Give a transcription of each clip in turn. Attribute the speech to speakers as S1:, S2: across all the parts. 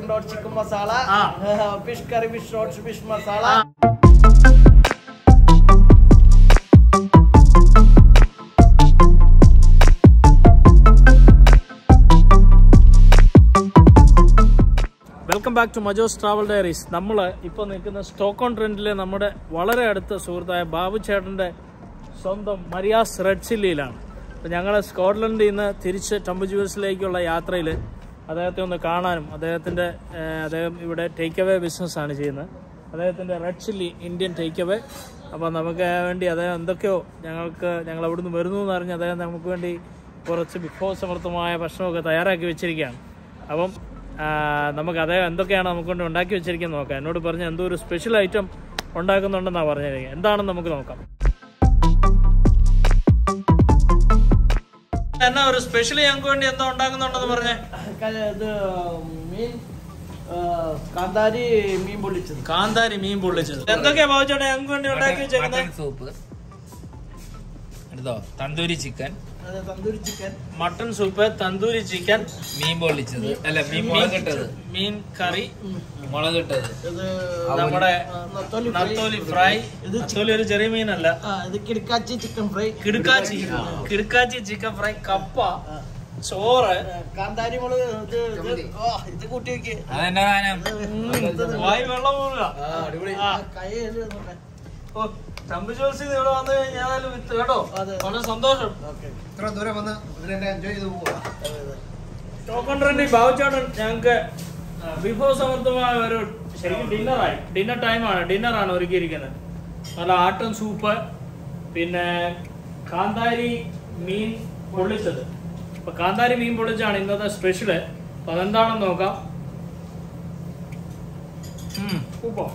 S1: chicken roast chicken masala
S2: ആ.
S1: fish curry fish roast fish masala
S2: ആ. Welcome back to Majo's travel diaries നമ്മൾ ഇപ്പോൾ നിൽക്കുന്ന സ്റ്റോക്കോൺ ട്രെൻഡിലെ നമ്മുടെ വളരെ അടുത്ത സുഹൃത്തായ ബാബു ചേട്ടൻ്റെ സ്വന്തം മരിയാസ് റെഡ് ചില്ലിയിലാണ് അപ്പോൾ ഞങ്ങൾ സ്കോട്ട്ലൻഡിൽ നിന്ന് തിരിച്ച് ടംബു ജുവൽസിലേക്കുള്ള യാത്രയിൽ അദ്ദേഹത്തെ ഒന്ന് കാണാനും അദ്ദേഹത്തിൻ്റെ അദ്ദേഹം ഇവിടെ ടേക്ക് അവേ ബിസിനസ്സാണ് ചെയ്യുന്നത് അദ്ദേഹത്തിൻ്റെ red chilli Indian take away അപ്പോൾ നമുക്ക് വേണ്ടി അദ്ദേഹം എന്തൊക്കെയോ ഞങ്ങൾക്ക് ഞങ്ങൾ അവിടുന്ന് വരുന്നു എന്ന് അറിഞ്ഞ് അദ്ദേഹം നമുക്ക് വേണ്ടി കുറച്ച് വിഭവസമൃദ്ധമായ ഭക്ഷണമൊക്കെ തയ്യാറാക്കി വെച്ചിരിക്കുകയാണ് അപ്പം ആ, നമുക്ക് അദ്ദേഹം എന്തൊക്കെയാണ് നമുക്ക് കൊണ്ട് ഉണ്ടാക്കി വെച്ചിരിക്കുന്നത് നോക്കാം എന്നോട് പറഞ്ഞ എന്തോ ഒരു സ്പെഷ്യൽ ഐറ്റം ഉണ്ടാക്കുന്നുണ്ടെന്നാണ് പറഞ്ഞിരിക്കുന്നത് എന്താണെന്ന് നമുക്ക് നോക്കാം എന്നാ ഒരു സ്പെഷ്യൽ ഞങ്ങൾക്ക് വേണ്ടി എന്താ ഉണ്ടാക്കുന്നുണ്ടെന്ന് പറഞ്ഞേ
S1: ഇത് മീൻ കാന്താരി മീൻ പൊള്ളിച്ചത്
S2: കാന്താരി മീൻ പൊള്ളിച്ചത് എന്തൊക്കെയാ ബാബുച്ചേട്ടാ ഞങ്ങൾക്ക് വേണ്ടി ഉണ്ടാക്കി വെച്ചേക്കുന്നത്
S3: മട്ടൺ സൂപ്പ് എടുത്തോ തന്തൂരി ചിക്കൻ
S1: അത് tandoori chicken
S2: mutton soup tandoori chicken
S3: മീൻ പൊള്ളിച്ചത് അല്ല മീൻ മുളകിട്ടത്
S2: മീൻ കറി
S3: മുളകിട്ടത്
S1: ഇത്
S2: നമ്മുടെ
S1: ആ, നത്തോലി ഫ്രൈ.
S2: നത്തോലി ഫ്രൈ
S1: ഇത്
S2: നത്തോലി ഒരു ചെറിയ മീനല്ല
S1: ആ, ഇത് കിടക്കാച്ചി ചിക്കൻ ഫ്രൈ
S2: കിടുക്കാച്ചി കിടുക്കാച്ചി ചിക്കൻ ഫ്രൈ കപ്പ ചോറ്
S1: കാന്താരി മുളക് ഇത് ഇത് ഓ, ഇത് കൂട്ടി വെക്ക്
S3: അതെന്നാ സാധനം
S2: വായി വെള്ളം പോകില്ല
S1: ആ, കൈ ഇത് നോക്കാം.
S2: ഓ ചമ്പ് ജോൽസി ഇവിടെ വന്നു കഴിഞ്ഞാൽ വിത്ത് കേട്ടോ
S1: അതെ.
S2: വളരെ സന്തോഷം
S1: ഓക്കേ.
S4: ഇത്ര ദൂരം വന്ന് ഇതിനെ എൻജോയ് ചെയ്ത് പോവാ
S1: അതെ, അതെ.
S2: ടോക്കൺ ട്രെൻഡി ബാബുചാട്ടൻ ഞങ്ങൾക്ക് വിഭവസമൃദ്ധമായ ഒരു ശരിക്കും ഡിന്നറായി ഡിന്നർ ടൈമാണ് ഡിന്നറാണ് ഒരുക്കിയിരിക്കുന്നത് നല്ല ആട്ടൻ സൂപ്പ് പിന്നെ കാന്താരി മീൻ പൊള്ളിച്ചത് അപ്പൊ കാന്താരി മീൻ പൊള്ളിച്ചാണ് ഇന്നത്തെ സ്പെഷ്യല് അപ്പൊ അതെന്താണെന്ന് നോക്കാം ഉം, ഉപ്പോ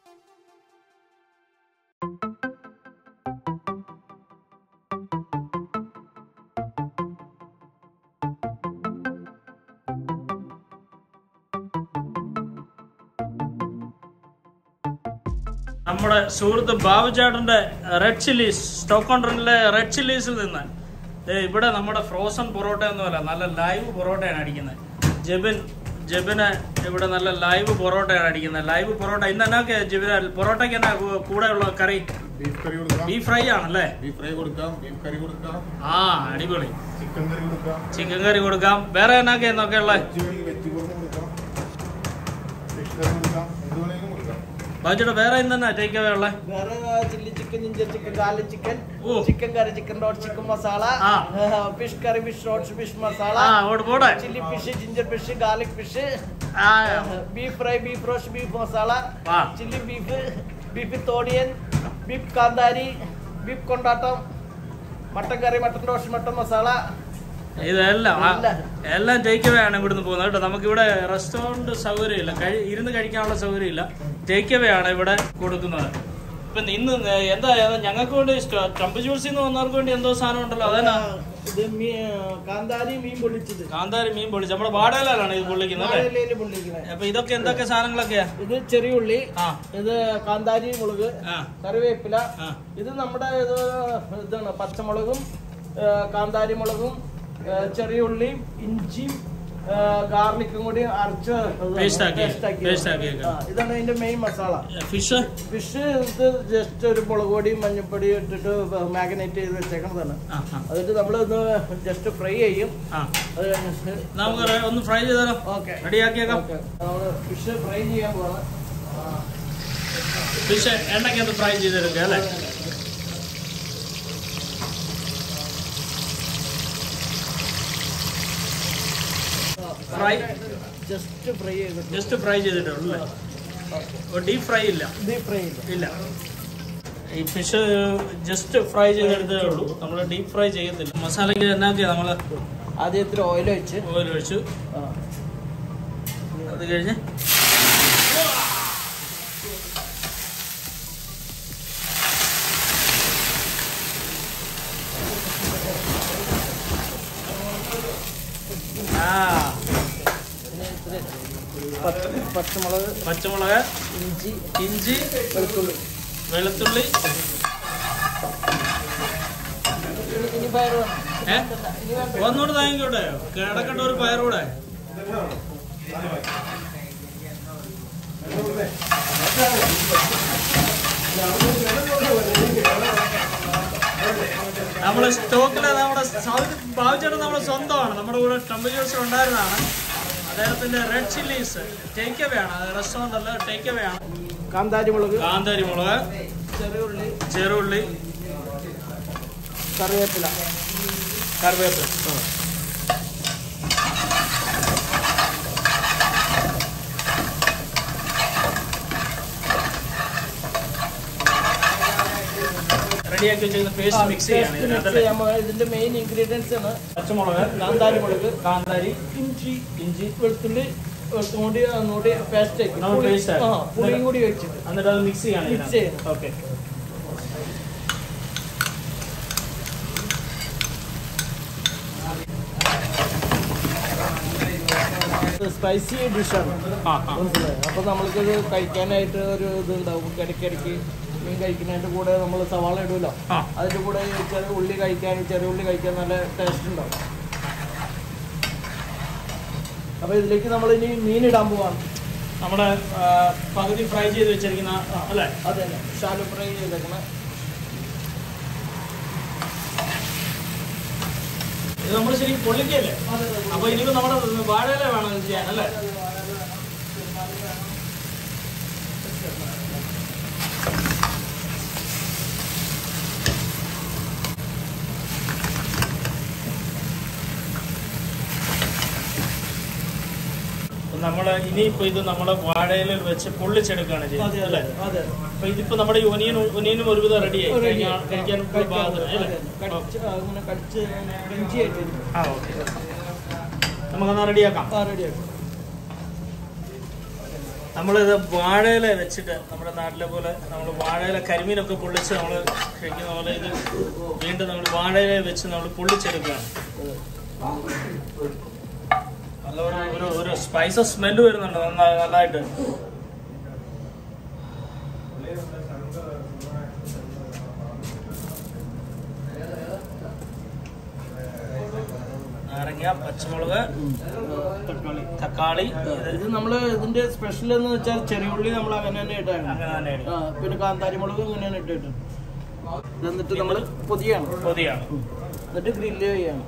S2: നമ്മുടെ സുഹൃത്ത് ബാബുചാട്ടന്റെ റെഡ് ചില്ലീസ് സ്റ്റോക്കോൺ ട്രെൻഡിലെ റെഡ് ചില്ലീസിൽ നിന്ന് ദേ ഇവിടെ നമ്മുടെ ഫ്രോസൺ പൊറോട്ട ഒന്നുമല്ല നല്ല ലൈവ് പൊറോട്ടയാണ് അടിക്കുന്നത് ജബിൻ ജബിന് ഇവിടെ നല്ല ലൈവ് പൊറോട്ടയാണ് അടിക്കുന്നത് ലൈവ് പൊറോട്ട ഇന്ന് എന്നൊക്കെ ജബിന് പൊറോട്ടയ്ക്ക് എന്നാ കൂ- കൂടെ ഉള്ള കറി
S4: ബീഫ് കറി കൊടുക്കാം
S2: ബീഫ് ഫ്രൈ ആണല്ലേ
S4: ബീഫ് ഫ്രൈ കൊടുക്കാം ബീഫ് കറി കൊടുക്കാം
S2: ആ അടിപൊളി
S4: ചിക്കൻ കറി കൊടുക്കാം
S2: ചിക്കൻ കറി കൊടുക്കാം വേറെ എന്നൊക്കെ എന്നൊക്കെ ഉള്ളത്
S4: വെജ് കറി വെജ് കുറുമ കൊടുക്കാം ഫിഷ് കറി കൊടുക്കാം എന്ത് വേണമെങ്കിലും കൊടുക്കാം
S2: ബാബുചേട്ടാ വേറെ ഇന്നെന്നാ ടേക്ക് അവേ ഉള്ളത്
S1: വേറെ chilli chicken ginger chicken garlic chicken
S2: ഓ.
S1: Chicken curry chicken roast chicken masala
S2: ആ.
S1: Fish curry fish roast fish masala
S2: ആ ഓട് പോട്ടെ
S1: chilli fish ginger fish garlic fish
S2: ആ
S1: beef fry beef roast beef masala
S2: ആ.
S1: ചില്ലി ബീഫ് ബീഫ് തോടിയൻ ബീഫ് കാന്താരി beef കൊണ്ടാട്ടം mutton curry mutton roast mutton masala
S2: ഇതെല്ലാം ആ,
S1: എല്ലാം.
S2: എല്ലാം ടേക്ക് അവേ ആണ് ഇവിടുന്ന് പോകുന്നത് കേട്ടോ നമുക്കിവിടെ റെസ്റ്റോറന്റ് സൗകര്യമില്ല കഴി ഇരുന്ന് കഴിക്കാനുള്ള സൗകര്യമില്ല ടേക്ക് അവേ ആണ് ഇവിടെ കൊടുക്കുന്നത് ഇപ്പൊ ഇന്ന് നേ- എന്താ ഞങ്ങൾക്ക് വേണ്ടി ട്രംപ് ജ്യൂസിൽ നിന്ന് വന്നവർക്ക് വേണ്ടി എന്തോ സാധനം ഉണ്ടല്ലോ അതന്നെ
S1: ഇത് മീ കാന്താരി മീൻ പൊള്ളിച്ചത്
S2: കാന്താരി മീൻ പൊള്ളിച്ച് നമ്മുടെ വാടകയിലാണ് ഇത് പൊള്ളിക്കുന്നത് അല്ലേ
S1: വാഴയിലയില് പൊള്ളിക്കണേ
S2: അപ്പൊ ഇതൊക്കെ എന്തൊക്കെ സാധനങ്ങളൊക്കെയാ
S1: ഇത് ചെറിയുള്ളി
S2: ആ
S1: ഇത് കാന്താരി മുളക്
S2: ആ
S1: കറിവേപ്പില
S2: ആ
S1: ഇത് നമ്മുടെ ഇത് ഇതാണ് പച്ചമുളകും ആ, കാന്താരി മുളകും ആ, ചെറിയ ഉള്ളിയും ഇഞ്ചിയും ഗാർലിക്കും കൂടി അരച്ച്
S2: Paste ആക്കി-
S1: paste ആക്കി.
S2: paste ആക്കിയേക്കാം.
S1: ആ, ഇതാണ് ഇതിന്റെ മെയിൻ മസാല
S2: ഫിഷ്
S1: ഫിഷ് ഇത് ജസ്റ്റ് ഒരു മുളക് പൊടിയും മഞ്ഞപ്പൊടിയും ഇട്ടിട്ട് മാഗ്നേറ്റ് ചെയ്ത് വെച്ചേക്കുന്നതാണ്
S2: ആ ആ
S1: അതിട്ട് നമ്മൾ ഒന്ന് ജസ്റ്റ് ഫ്രൈ ചെയ്യും
S2: ആ
S1: അത് കഴിഞ്ഞിട്ട്
S2: നമുക്ക് റെ- ഒന്ന് ഫ്രൈ ചെയ്താലോ
S1: ഓക്കെ
S2: റെഡിയാക്കിയേക്കാം
S1: നമ്മൾ ഫിഷ് ഫ്രൈ ചെയ്യാൻ പോവാണ്
S2: ഫിഷ് എണ്ണയ്ക്കകത്ത് ഫ്രൈ ചെയ്തെടുക്കുക അല്ലേ ഫ്രൈ
S1: ജസ്റ്റ് ഫ്രൈ ചെയ്തിട്ട്
S2: ജസ്റ്റ് ഫ്രൈ ചെയ്തിട്ടുള്ളൂ ഡീപ് ഫ്രൈ ഇല്ല
S1: ഡീപ് ഫ്രൈ ചെയ്ത്
S2: ഇല്ല ഈ ഫിഷ് ജസ്റ്റ് ഫ്രൈ ചെയ്തെടുത്തേ ഉള്ളൂ നമ്മൾ ഡീപ് ഫ്രൈ ചെയ്യത്തില്ല മസാലയ്ക്ക് എന്നാക്കിയാ നമ്മൾ
S1: ആദ്യം ഇത്തിരി ഓയിൽ വെച്ച്
S2: ഓയിൽ ഒഴിച്ചു
S1: ആ,
S2: അത് കഴിഞ്ഞ് ആ
S1: പിന്നെ ഇത്തിരി പച്ച- പച്ചമുളക്
S2: പച്ചമുളക്
S1: ഇഞ്ചി
S2: ഇഞ്ചി
S1: വെളുത്തുള്ളി
S2: വെളുത്തുള്ളി
S1: ഇനി ഇനി പയർ വേണം
S2: ഏ
S1: ഇനി വേണ്ട
S2: ഒന്നുകൂടെ താങ്ങിക്കോട്ടെ കിടക്കട്ടെ ഒരു പയറൂടെ നമ്മുടെ സ്റ്റോക്കില് നമ്മുടെ സൗത്ത് ബാബുചേട്ടൻ നമ്മുടെ സ്വന്തമാണ് നമ്മുടെ കൂടെ ടെമ്പറേച്ചർ ഉണ്ടായിരുന്നതാണ് അദ്ദേഹത്തിന്റെ റെഡ് ചില്ലീസ് ടേക്ക് അവേ ആണ് റെസ്റ്റോറന്റ് അല്ല ടേക്ക് അവേ ആണ്
S1: കാന്താരി മുളക്
S2: കാന്താരി മുളക്
S1: ചെറിയ ഉള്ളി
S2: ചെറുള്ളി
S1: കറിവേപ്പില
S2: കറിവേപ്പില റെഡിയാക്കി വെച്ചിരുന്ന പേസ്റ്റ് മിക്സ് ചെയ്യാണ്
S1: Paste mix
S2: ഇതിനകത്തല്ലേ
S1: ചെയ്യാൻ പോവാ. ഇതിന്റെ മെയിൻ ഇൻഗ്രീഡിയൻസ് ആണ്
S2: പച്ചമുളക്
S1: കാന്താരി മുളക്
S2: കാന്താരി
S1: ഇഞ്ചി ഇഞ്ചി വെളുത്തുള്ളി വെളുത്തുകൂടി ഒന്നുകൂടി പേസ്റ്റ് ആക്കി
S2: നമ്മൾ
S1: പുളി-
S2: paste ആക്കി.
S1: ആ പുളിയും കൂടി വെച്ചിട്ട്
S2: എന്നിട്ട് അത് മിക്സ് ചെയ്യാണ്
S1: Mix ചെയ്യണം.
S2: ഓക്കെ
S1: സ്പൈസി ഡിഷാണ്
S2: ആ ആ
S1: മനസ്സിലായോ അപ്പൊ നമ്മൾക്കിത് കഴിക്കാനായിട്ട് ഒരു ഇത് ഉണ്ടാവും ഇടയ്ക്കിടയ്ക്ക് മീൻ കഴിക്കുന്നതിന്റെ കൂടെ നമ്മൾ സവാള ഇടുമല്ലോ
S2: ആ.
S1: അതിന്റെ കൂടെ ഈ ചെറിയ ഉള്ളി കഴിക്കാൻ ചെറിയ ഉള്ളി കഴിക്കാൻ നല്ല ടേസ്റ്റ് ഉണ്ടാവും അപ്പൊ ഇതിലേക്ക് നമ്മൾ ഇനി മീൻ ഇടാൻ പോവാണ്
S2: നമ്മുടെ ആ, പകുതി ഫ്രൈ ചെയ്ത് വെച്ചിരിക്കുന്ന അല്ലേ
S1: അതെ ഷാലോ ഫ്രൈ ചെയ്തേക്കണ
S2: ഇത് നമ്മൾ ശരിക്കും പൊള്ളിക്കല്ലേ അപ്പൊ ഇനിയിപ്പോ നമ്മുടെ വാഴയില വേണം ഇത് ചെയ്യാൻ അല്ലേ നമ്മള് ഇനിയിപ്പോ ഇത് നമ്മളെ വാഴയിലിൽ വെച്ച് പൊള്ളിച്ചെടുക്കുകയാണ് ചെയ്യുന്നത്
S1: അതെ
S2: അല്ലേ
S1: അതെ
S2: അപ്പൊ ഇതിപ്പോ നമ്മുടെ ഈ ഒനിയൻ ഒനിയനും ഒരുവിധം റെഡിയായി കഴിക്കാൻ കഴിക്കാൻ പാകത്തിന് അല്ലേ
S1: കടിച്ച് അങ്ങനെ കടിച്ച് ഇഞ്ചിയായിട്ട്
S2: ആ ഓക്കെ നമുക്കെന്നാ റെഡിയാക്കാം
S1: ആ റെഡിയാക്കും
S2: നമ്മളിത് വാഴയില വെച്ചിട്ട് നമ്മുടെ നാട്ടിലെ പോലെ നമ്മൾ വാഴയില കരിമീനൊക്കെ പൊള്ളിച്ച് നമ്മൾ കഴിക്കുന്ന പോലെ ഇത് വീണ്ടും നമ്മൾ വാഴയില വെച്ച് നമ്മൾ പൊള്ളിച്ചെടുക്കുകയാണ് നല്ല ഒരു ഒരു ഒരു സ്പൈസസ് സ്മെല്ല് വരുന്നുണ്ട് നന്നായി നല്ലതായിട്ട് നാരങ്ങ പച്ചമുളക്
S1: തക്കാളി
S2: തക്കാളി ഇത്
S1: ഇത് നമ്മള് ഇതിന്റെ സ്പെഷ്യൽ എന്ന് വെച്ചാൽ ചെറിയ ഉള്ളി നമ്മൾ അങ്ങനെ തന്നെ ഇട്ടാണ്
S2: അങ്ങനെ തന്നെ ഇടും.
S1: ആ, പിന്നെ കാന്താരി മുളക് ഇങ്ങനെയാണ് ഇട്ടിട്ട് എന്നിട്ട് നമ്മൾ പൊതിയാണ്
S2: പൊതിയാണ്
S1: എന്നിട്ട് ഗ്രില്ല് ചെയ്യാണ്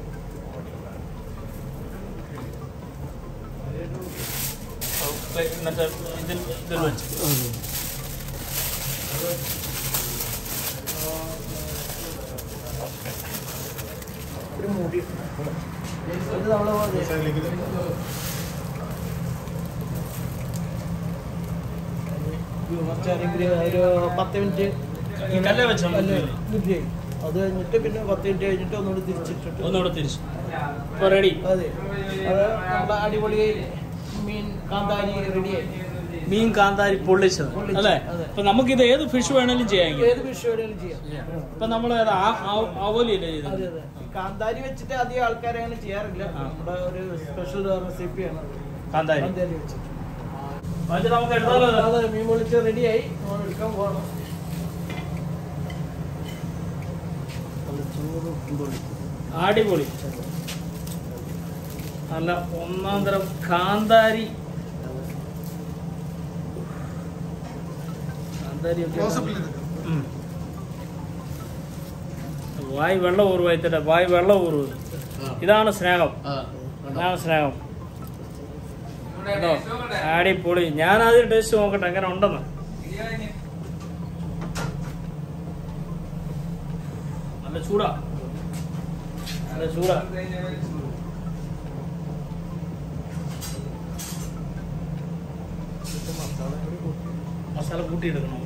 S2: അപ്പൊ എന്നിട്ട് ഇതിൽ ഇതിൽ വെച്ച്
S1: ഒരു മൂടി ഇത് നമ്മള്
S4: സൈഡിലേക്ക് ഇത്.
S1: കുറച്ചേരം ഗ്രി- ഒരു പത്ത് മിനിറ്റ്
S2: ഈ കല്ലേ വെച്ചാൽ മതി.
S1: അല്ലേ, ഗ്രില്ല് ചെയ്യും അത് കഴിഞ്ഞിട്ട് പിന്നെ പത്ത് മിനിറ്റ് കഴിഞ്ഞിട്ട് ഒന്നുകൂടി തിരിച്ചിട്ടിട്ട്
S2: ഒന്നുകൂടെ തിരിച്ചു ഇപ്പൊ റെഡി
S1: അതെ അത് നമ്മളെ അടിപൊളി മീൻ കാന്താരി റെഡിയായി
S2: മീൻ കാന്താരി പൊള്ളിച്ചത്
S1: പൊള്ളിച്ചത്,
S2: അല്ലേ
S1: അതെ.
S2: ഇപ്പൊ നമുക്ക് ഇത് ഏത് ഫിഷ് വേണേലും ചെയ്യാം
S1: ഏത് ഫിഷ് വേണേലും ചെയ്യാം
S2: ഇപ്പൊ നമ്മൾ അവലിയല്ലേ
S1: അതെ
S2: ചെയ്തത്
S1: അതെ ഈ കാന്താരി വെച്ചിട്ട് അധികം ആൾക്കാർ അങ്ങനെ ചെയ്യാറില്ല
S2: ആ.
S1: നമ്മുടെ ഒരു സ്പെഷ്യൽ റെസിപ്പിയാണ്
S2: കാന്താരി
S1: കാന്താരി വെച്ചിട്ട്
S2: അത് നമുക്ക് എടുത്താലോ ഇത്?
S1: അതെ മീൻ പൊളിച്ച് റെഡിയായി നമ്മൾ എടുക്കാൻ പോകണം
S2: അടിപൊളി നല്ല ഒന്നാം തരം കാന്താരി കാന്താരി
S4: Close-up ൽ എടുക്കാം.
S2: ഉം. വായ് വെള്ളം ഊറുവായിത്തട്ടെ വായ് വെള്ളം ഊറുന്നത് ഇതാണ് സ്നേഹം ഇതാണ് സ്നേഹം കേട്ടോ അടിപൊളി ഞാൻ ആദ്യം ടേസ്റ്റ് നോക്കട്ടെ എങ്ങനെ ഉണ്ടെന്ന് നല്ല ചൂടാ നല്ല ചൂടാ മസാല കൂട്ടിയെടുക്കണം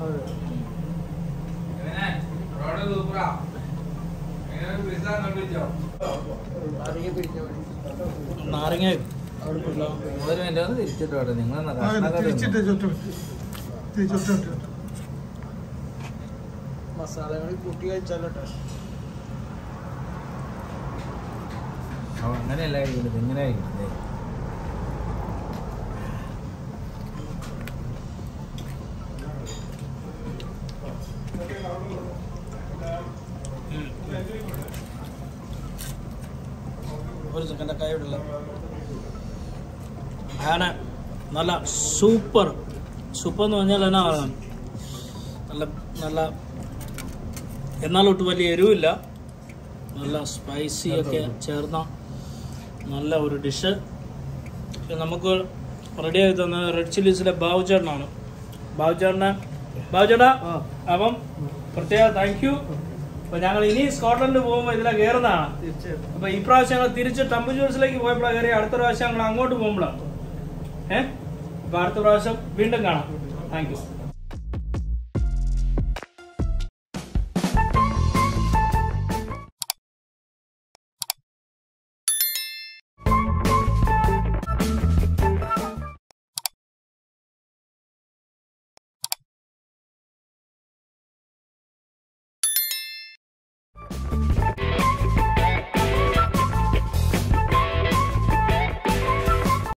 S1: അറിയ പിടിച്ച വഴി
S2: നാരങ്ങ
S3: ഒരു മിനിറ്റ് ഒന്ന് തിരിച്ചിട്ട് വേട്ടെ നിങ്ങൾ
S4: ആ, ഇത് തിരിച്ചിട്ട് ചുറ്റും തിരിച്ചൊറ്റ ഇട്ടു.
S1: മസാലകൾ കൂട്ടി കഴിച്ചാലോ ടേസ്റ്റ്
S3: അങ്ങനെയല്ല കഴിക്കുന്നത് ഇങ്ങനെ കഴിക്കുന്നത്
S2: ഒരു സെക്കൻഡ് കൈ വിടില്ല അങ്ങനെ നല്ല സൂപ്പർ സൂപ്പ് എന്ന് പറഞ്ഞാൽ എന്നാ പറയാം നല്ല നല്ല എന്നാലൊട്ട് വലിയ എരിവില്ല നല്ല സ്പൈസി ഒക്കെ ചേർന്ന നല്ല ഒരു ഡിഷ് നമുക്ക് റെഡി ആയി തന്ന റെഡ് ചില്ലീസിലെ ബാബു ചേട്ടനാണ് ബാബു ചേട്ടനെ ബാബു ചേട്ടാ അപ്പം പ്രത്യേക താങ്ക് യു അപ്പൊ ഞങ്ങൾ ഇനി സ്കോട്ട്ലൻഡ് പോകുമ്പോൾ ഇതിലെ കയറുന്നതാണ്
S1: തീർച്ചയായിട്ടും
S2: അപ്പൊ ഈ പ്രാവശ്യം ഞങ്ങൾ തിരിച്ച് ടംബു ജൂൾസിലേക്ക് പോയപ്പോഴാണ് കയറി അടുത്ത പ്രാവശ്യം ഞങ്ങൾ അങ്ങോട്ട് പോകുമ്പോഴാണ് ഏഹ് അപ്പൊ അടുത്ത പ്രാവശ്യം വീണ്ടും കാണാം താങ്ക് യു